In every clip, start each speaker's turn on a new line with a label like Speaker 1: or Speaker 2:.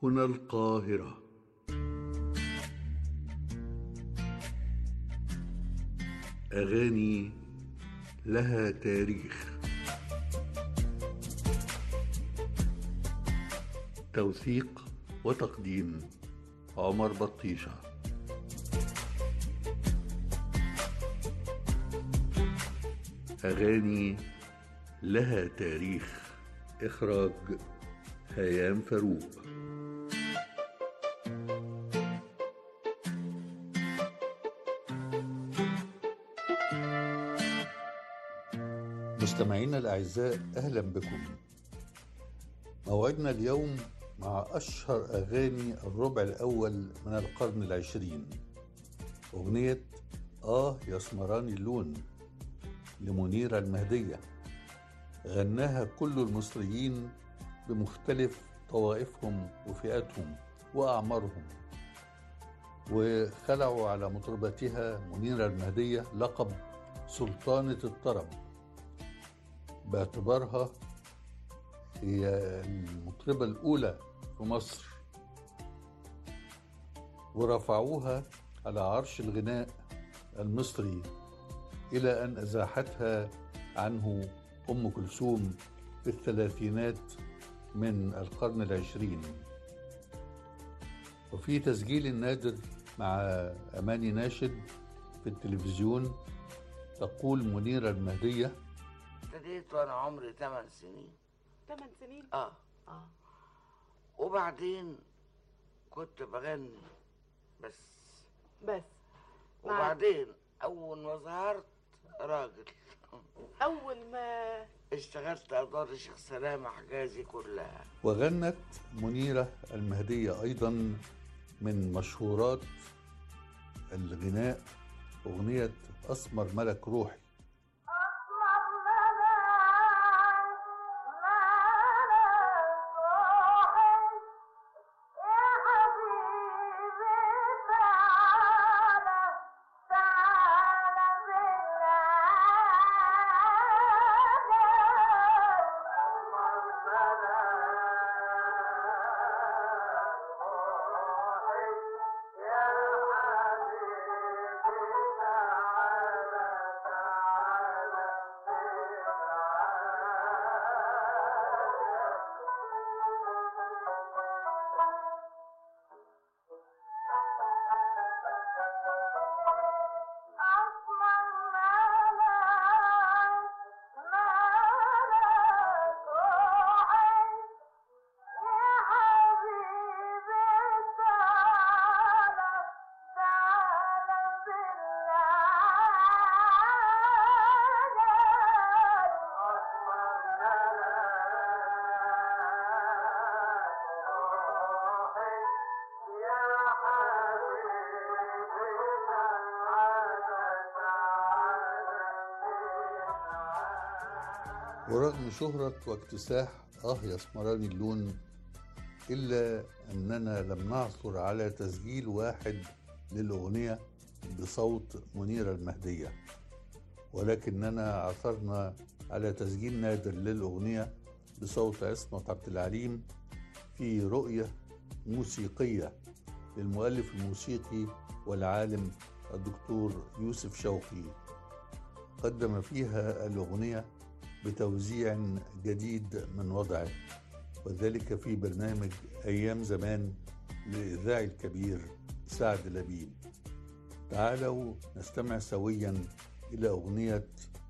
Speaker 1: هنا القاهرة أغاني لها تاريخ توثيق وتقديم عمر بطيشة أغاني لها تاريخ إخراج هيام فاروق مستمعينا الأعزاء أهلا بكم موعدنا اليوم مع أشهر أغاني الربع الأول من القرن العشرين أغنية آه يا سمراني اللون لمنيرة المهدية غناها كل المصريين بمختلف طوائفهم وفئاتهم وأعمارهم وخلعوا على مطربتها منيرة المهدية لقب سلطانة الطرب باعتبارها هي المطربة الأولى في مصر ورفعوها على عرش الغناء المصري إلى أن أزاحتها عنه أم كلثوم في الثلاثينات من القرن العشرين وفي تسجيل نادر مع أماني ناشد في التلفزيون تقول منيرة المهدية
Speaker 2: ابتديت وانا عمري 8 سنين
Speaker 3: 8 سنين
Speaker 2: اه
Speaker 3: اه
Speaker 2: وبعدين كنت بغني بس
Speaker 3: بس مع-
Speaker 2: وبعدين اول ما ظهرت راجل
Speaker 3: اول ما
Speaker 2: اشتغلت ادوار الشيخ سلامة حجازي كلها
Speaker 1: وغنت منيرة المهدية أيضا من مشهورات الغناء أغنية أسمر ملك روحي ورغم شهرة واكتساح آه يا اسمراني اللون إلا أننا لم نعثر على تسجيل واحد للأغنية بصوت منيرة المهدية ولكننا عثرنا على تسجيل نادر للأغنية بصوت عصمت عبد العليم في رؤية موسيقية للمؤلف الموسيقي والعالم الدكتور يوسف شوقي قدم فيها الأغنية بتوزيع جديد من وضعه وذلك في برنامج أيام زمان للإذاعي الكبير سعد لبيب تعالوا نستمع سويا إلى أغنية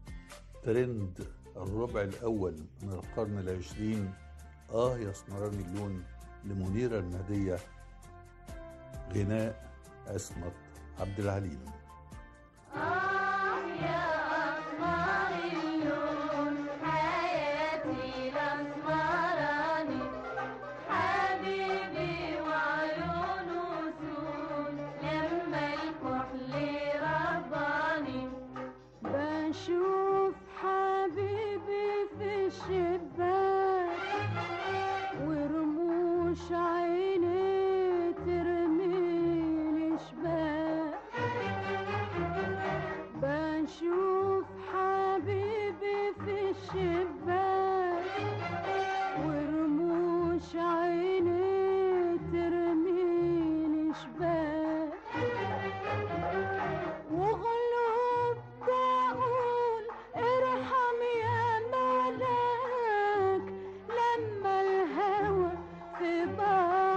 Speaker 1: ترند الربع الأول من القرن العشرين آه يا اسمراني اللون لمنيرة المهدية غناء عصمت عبد العليم
Speaker 4: آه يا أسمر اللون حياتي الأسمراني حبيبي وعيونه سود لما الكحل رباني
Speaker 5: بشوف حبيبي في الشباك ورموش عيني ترميلي شباك بشوف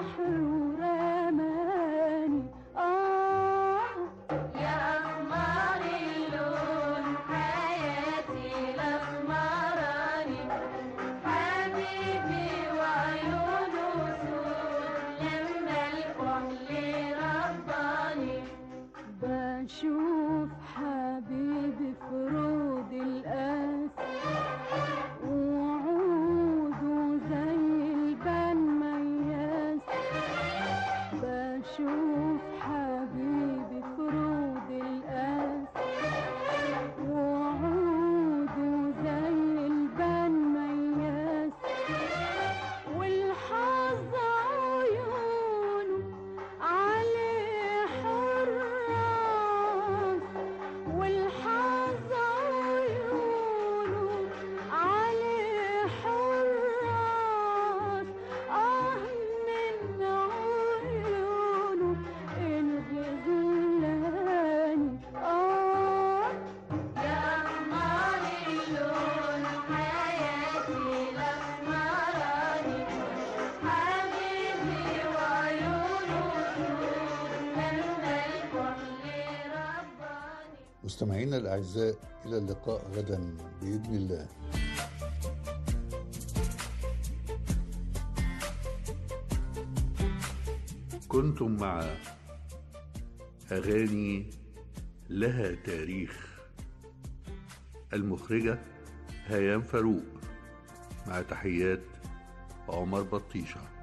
Speaker 5: البحر ورماني آه
Speaker 4: يا أقمار اللون حياتي الأسمراني حبيبي وعيونه سود لما الكحل رباني
Speaker 5: بشوف حبيبي في رود القاس وعوده زي البان مياس بشوف حبيبي في رود القاس وعوده زي البان مياس والحظ عيونه عليه حراس والحظ عيونه عليه حراس آه من عيونه الغزلاني آه
Speaker 4: يا أقمار اللون حياتي الأسمراني حبيبي وعيونه سود لما الكحل رباني
Speaker 1: مستمعينا الأعزاء إلى اللقاء غدا بإذن الله كنتم مع أغاني لها تاريخ المخرجة هيام فاروق مع تحيات عمر بطيشه